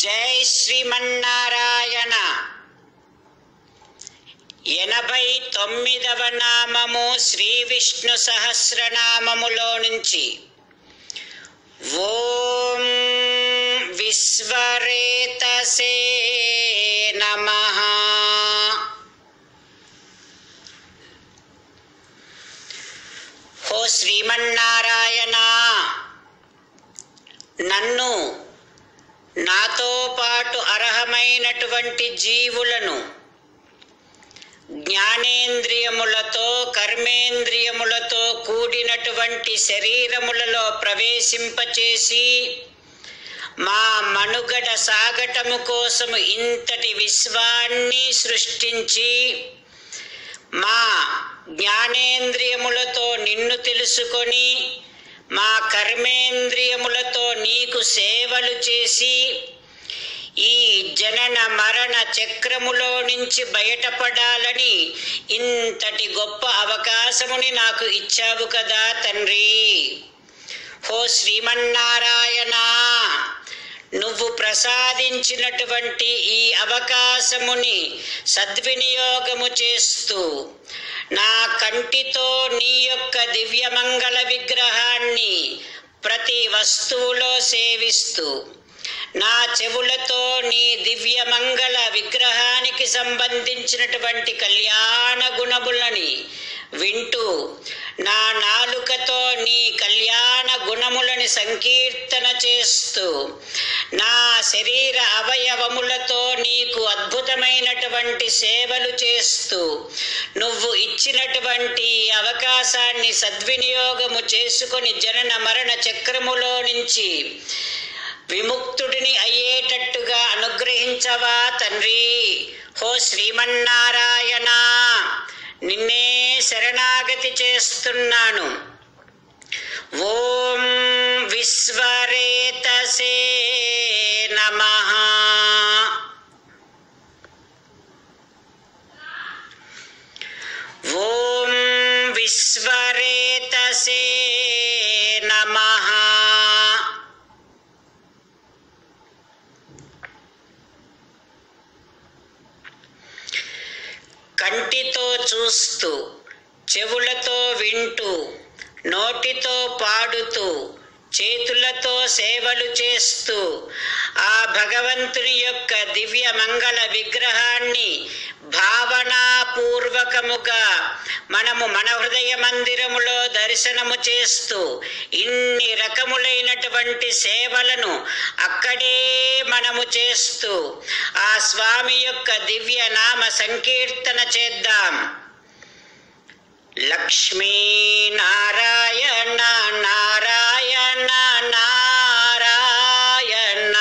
జై శ్రీమన్నారాయణ ఎనభై తొమ్మిదవ నామము శ్రీ విష్ణు సహస్రనామములో నుంచి ఓం విశ్వరేతసే నమ ఓ శ్రీమన్నారాయణ నన్ను నాతో పాటు అర్హమైనటువంటి జీవులను జ్ఞానేంద్రియములతో కర్మేంద్రియములతో కూడినటువంటి శరీరములలో ప్రవేశింపచేసి మా మనుగడ సాగటము కోసము ఇంతటి విశ్వాన్ని సృష్టించి మా జ్ఞానేంద్రియములతో నిన్ను తెలుసుకొని మా కర్మేంద్రియములతో నీకు సేవలు చేసి ఈ జనన మరణ చక్రములో నుంచి బయటపడాలని ఇంతటి గొప్ప అవకాశముని నాకు ఇచ్చావు కదా తండ్రి ఓ శ్రీమన్నారాయణ నువ్వు ప్రసాదించినటువంటి ఈ అవకాశముని సద్వినియోగము చేస్తూ నా కంటితో నీ యొక్క దివ్యమంగళ విగ్రహాన్ని ప్రతి వస్తువులో సేవిస్తూ నా చెవులతో నీ దివ్యమంగళ విగ్రహానికి సంబంధించినటువంటి కళ్యాణ గుణములని వింటూ నా నాలుకతో నీ కళ్యాణ గుణములని సంకీర్తన చేస్తూ నా శరీర అవయవములతో నీకు అద్భుతమైనటువంటి సేవలు చేస్తూ నువ్వు ఇచ్చినటువంటి అవకాశాన్ని సద్వినియోగము చేసుకొని జనన మరణ చక్రములో నుంచి విముక్తుడిని అయ్యేటట్టుగా అనుగ్రహించవా తండ్రి హో శ్రీమన్నారాయణ నిన్నే శరణాగతి చేస్తున్నాను ఓం విశ్వరేతసే నమ ఓం విశ్వరేతసే నమ కంటితో చూస్తూ చెవులతో వింటూ నోటితో పాడుతూ చేతులతో సేవలు చేస్తూ ఆ భగవంతుని యొక్క దివ్య మంగళ విగ్రహాన్ని భావనాపూర్వకముగా మనము మన హృదయ మందిరములో దర్శనము చేస్తూ ఇన్ని రకములైనటువంటి సేవలను అక్కడే మనము చేస్తూ ఆ స్వామి యొక్క దివ్య నామ సంకీర్తన చేద్దాం లక్ష్మీ నారాయణ నారాయణ నారాయణ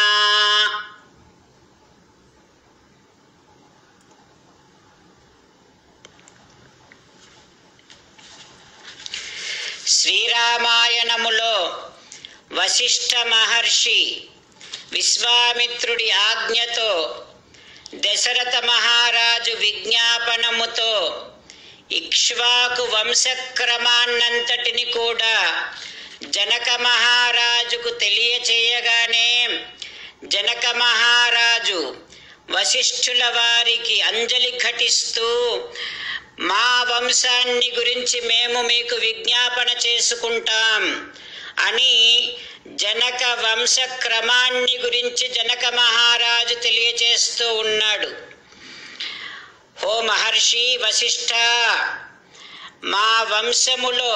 శ్రీరామాయణములో వశిష్ఠ మహర్షి విశ్వామిత్రుడి ఆజ్ఞతో దశరథ మహారాజు విజ్ఞాపనముతో ఇక్ష్వాకు వంశక్రమాన్నంతటిని కూడా జనక మహారాజుకు తెలియచేయగానే జనక మహారాజు వశిష్ఠుల వారికి అంజలి ఘటిస్తూ మా వంశాన్ని గురించి మేము మీకు విజ్ఞాపన చేసుకుంటాం అని జనక వంశ క్రమాన్ని గురించి జనక మహారాజు తెలియచేస్తూ ఉన్నాడు ఓ మహర్షి వశిష్ఠ మా వంశములో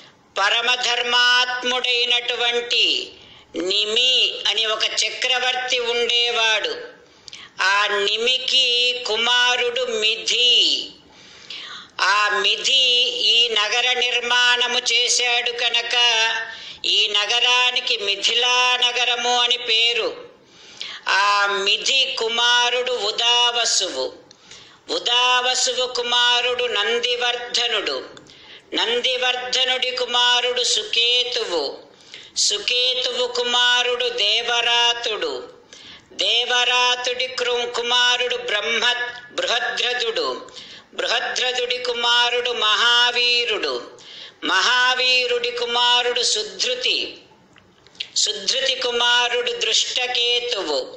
పరమధర్మాత్ముడైనటువంటి నిమి అని ఒక చక్రవర్తి ఉండేవాడు ఆ నిమికి కుమారుడు మిథి ఆ మిథి ఈ నగర నిర్మాణము చేశాడు కనుక ఈ నగరానికి మిథిలా నగరము అని పేరు ఆ మిథి కుమారుడు ఉదావసువు ఉదావసువు కుమారుడు నందివర్ధనుడు నందివర్ధనుడి కుమారుడు సుకేతువు సుకేతువు కుమారుడు దేవరాతుడు దేవరాతుడి కృ- కుమారుడు బ్రహ్మ బృహద్రథుడు బృహద్రథుడి కుమారుడు మహావీరుడు మహావీరుడి కుమారుడు సుధృతి సుధృతి కుమారుడు దృష్టకేతువు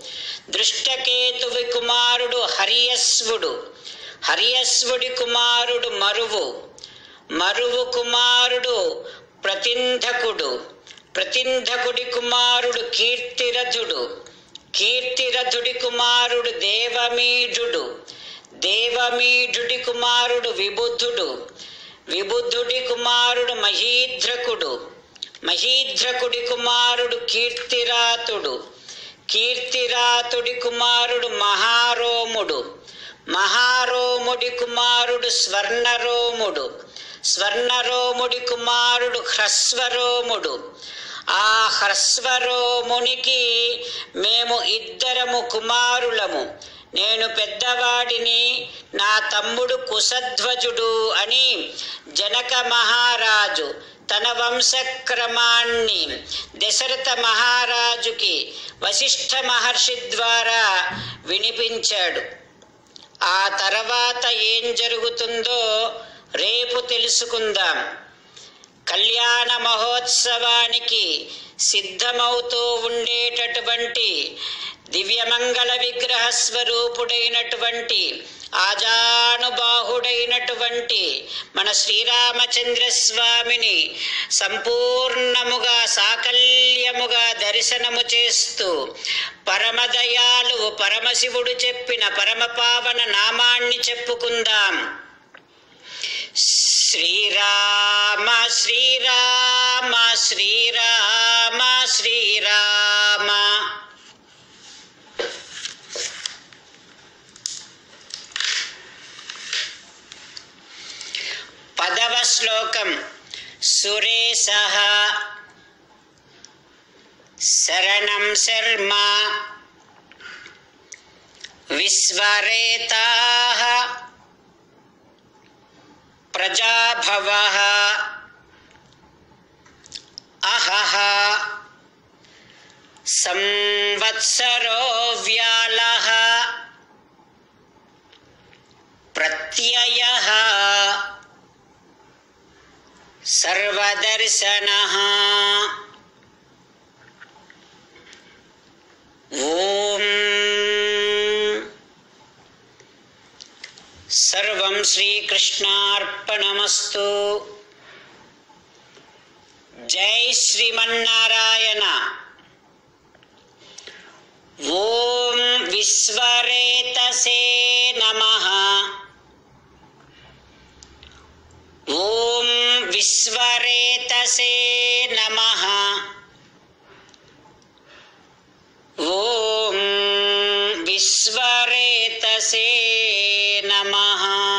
దృష్టకేతువి కుమారుడు హరియస్వుడు హరియస్వుడి కుమారుడు మరువు మరువు కుమారుడు ప్రతింధకుడు ప్రతింధకుడి కుమారుడు కీర్తిరథుడు కీర్తిరథుడి కుమారుడు దేవమీఢుడు దేవమీఢుడి కుమారుడు విబుద్ధుడు విబుద్ధుడి కుమారుడు మహీధ్రకుడు మహీధ్రకుడి కుమారుడు కీర్తిరాతుడు కీర్తిరాతుడి కుమారుడు మహారోముడు మహారోముడి కుమారుడు స్వర్ణరోముడు స్వర్ణరోముడి కుమారుడు హ్రస్వరోముడు ఆ హ్రస్వరోమునికి మేము ఇద్దరము కుమారులము నేను పెద్దవాడిని నా తమ్ముడు కుశధ్వజుడు అని జనక మహారాజు తన వంశక్రమాన్ని దశరథ మహారాజుకి వశిష్ఠ మహర్షి ద్వారా వినిపించాడు ఆ తర్వాత ఏం జరుగుతుందో రేపు తెలుసుకుందాం కళ్యాణ మహోత్సవానికి సిద్ధమవుతూ ఉండేటటువంటి దివ్యమంగళ విగ్రహ స్వరూపుడైనటువంటి ఆజానుబాహుడైనటువంటి మన శ్రీరామచంద్ర స్వామిని సంపూర్ణముగా సాకల్యముగా దర్శనము చేస్తూ పరమదయాలు పరమశివుడు చెప్పిన పరమపావన నామాన్ని చెప్పుకుందాం శ్రీరామ శ్రీరామ శ్రీరామ శ్రీరామ పదవ శ్లోకం సురేశ శరణం శర్మ విశ్వరేతా ప్రజాభవ అహహ సంవత్సరో వ్యాల ప్రత్యయ సర్వదర్శన ఓం సర్వం శ్రీకృష్ణార్పణమస్తు జై శ్రీమన్నారాయణ ఓం విశ్వరేతసే నమ ఓం విశ్వరేతసే నమ ఓం విశ్వరేతసే నమః